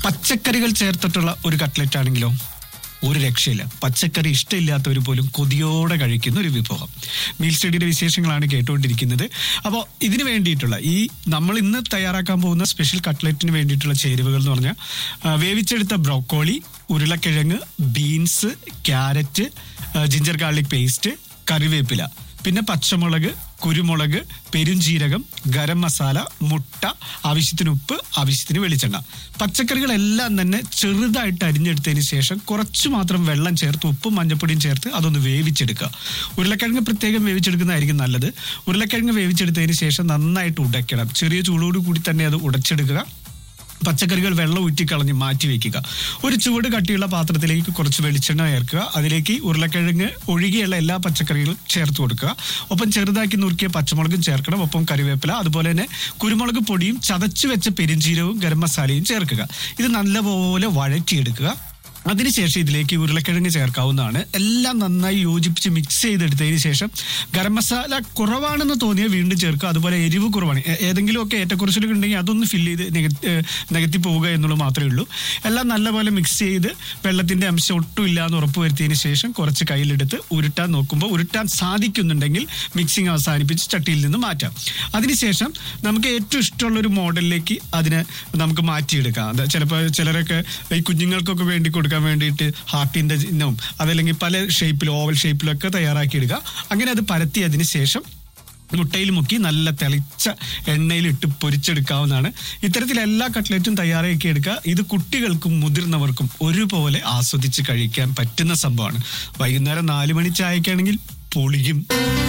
പച്ചക്കറികൾ ചേർത്തിട്ടുള്ള ഒരു കട്ട്ലറ്റ് ആണെങ്കിലോ ഒരു രക്ഷയില്ല പച്ചക്കറി ഇഷ്ടമില്ലാത്തവർ പോലും കൊതിയോടെ കഴിക്കുന്ന ഒരു വിഭവം മീൽ സ്റ്റഡിയുടെ വിശേഷങ്ങളാണ് കേട്ടുകൊണ്ടിരിക്കുന്നത് അപ്പോൾ ഇതിന് വേണ്ടിയിട്ടുള്ള ഈ നമ്മൾ ഇന്ന് തയ്യാറാക്കാൻ പോകുന്ന സ്പെഷ്യൽ കട്ട്ലറ്റിന് വേണ്ടിയിട്ടുള്ള ചേരുവകൾ എന്ന് പറഞ്ഞാൽ ആ, വേവിച്ചെടുത്ത ബ്രോക്കോളി ഉരുളക്കിഴങ്ങ് ബീൻസ് ക്യാരറ്റ് ആ, ജിഞ്ചർ ഗാർലിക് പേസ്റ്റ് കറിവേപ്പില പിന്നെ പച്ചമുളക് കുരുമുളക് പെരുംജീരകം ഗരം മസാല മുട്ട ആവശ്യത്തിന് ഉപ്പ് ആവശ്യത്തിന് വെളിച്ചെണ്ണ പച്ചക്കറികളെല്ലാം തന്നെ ചെറുതായിട്ട് അരിഞ്ഞെടുത്തതിന് ശേഷം കുറച്ച് മാത്രം വെള്ളം ചേർത്ത് ഉപ്പും മഞ്ഞപ്പൊടിയും ചേർത്ത് അതൊന്ന് വേവിച്ചെടുക്കുക ഉരുളക്കിഴങ്ങ് പ്രത്യേകം വേവിച്ചെടുക്കുന്നതായിരിക്കും നല്ലത് ഉരുളക്കിഴങ്ങ് വേവിച്ചെടുത്തതിന് ശേഷം നന്നായിട്ട് ഉടയ്ക്കണം ചെറിയ ചൂടോട് കൂടി തന്നെ അത് ഉടച്ചെടുക്കുക പച്ചക്കറികൾ വെള്ളം ഊറ്റിക്കളഞ്ഞ് മാറ്റി വെക്കുക ഒരു ചുവട് കട്ടിയുള്ള പാത്രത്തിലേക്ക് കുറച്ച് വെളിച്ചെണ്ണ ചേർക്കുക അതിലേക്ക് ഉരുളക്കിഴങ്ങ് ഒഴികെയുള്ള എല്ലാ പച്ചക്കറികളും ചേർത്ത് കൊടുക്കുക ഒപ്പം ചെറുതാക്കി നുറുക്കിയ പച്ചമുളകും ചേർക്കണം ഒപ്പം കറിവേപ്പില അതുപോലെ തന്നെ കുരുമുളക് പൊടിയും ചതച്ചു വെച്ച പെരിഞ്ചീരവും ഗരം മസാലയും ചേർക്കുക ഇത് നല്ലപോലെ വഴറ്റിയെടുക്കുക അതിനുശേഷം ഇതിലേക്ക് ഉരുളക്കിഴങ്ങ് ചേർക്കാവുന്നതാണ് എല്ലാം നന്നായി യോജിപ്പിച്ച് മിക്സ് ചെയ്തെടുത്തതിന് ശേഷം ഗരം മസാല കുറവാണെന്ന് തോന്നിയാൽ വീണ്ടും ചേർക്കുക അതുപോലെ എരിവ് കുറവാണ് ഏ- ഏതെങ്കിലുമൊക്കെ ഏറ്റക്കുറച്ചിലൊക്കെ ഉണ്ടെങ്കിൽ അതൊന്ന് ഫില്ല് ചെയ്ത് നിക- ഏ, നികത്തി പോവുക എന്നുള്ളത് മാത്രമേ ഉള്ളൂ എല്ലാം നല്ലപോലെ മിക്സ് ചെയ്ത് വെള്ളത്തിന്റെ അംശം ഒട്ടും ഇല്ല എന്ന് ഉറപ്പ് വരുത്തിയതിന് ശേഷം കുറച്ച് കയ്യിലെടുത്ത് ഉരുട്ടാൻ നോക്കുമ്പോൾ ഉരുട്ടാൻ സാധിക്കുന്നുണ്ടെങ്കിൽ മിക്സിങ് അവസാനിപ്പിച്ച് ചട്ടിയിൽ നിന്ന് മാറ്റാം അതിനുശേഷം നമുക്ക് ഏറ്റവും ഇഷ്ടമുള്ള ഒരു മോഡലിലേക്ക് അതിനെ നമുക്ക് മാറ്റിയെടുക്കാം അത് ചിലപ്പോൾ ചിലരൊക്കെ ഈ കുഞ്ഞുങ്ങൾക്കൊക്കെ വേണ്ടി കൊടുക്കാൻ വേണ്ടിയിട്ട് ഹാർട്ടിന്റെ ചിഹ്നവും അതല്ലെങ്കിൽ പല ഷേപ്പിലും ഓവൽ ഷേപ്പിലൊക്കെ തയ്യാറാക്കിയെടുക്കുക അങ്ങനെ അത് പരത്തിയതിന് ശേഷം മുട്ടയിൽ മുക്കി നല്ല തെളിച്ച എണ്ണയിലിട്ട് പൊരിച്ചെടുക്കാവുന്നതാണ് ഇത്തരത്തിൽ എല്ലാ കട്ട്ലറ്റും തയ്യാറാക്കി എടുക്കുക ഇത് കുട്ടികൾക്കും മുതിർന്നവർക്കും ഒരുപോലെ ആസ്വദിച്ച് കഴിക്കാൻ പറ്റുന്ന സംഭവമാണ് വൈകുന്നേരം നാല് മണി ചായക്കാണെങ്കിൽ പൊളിയും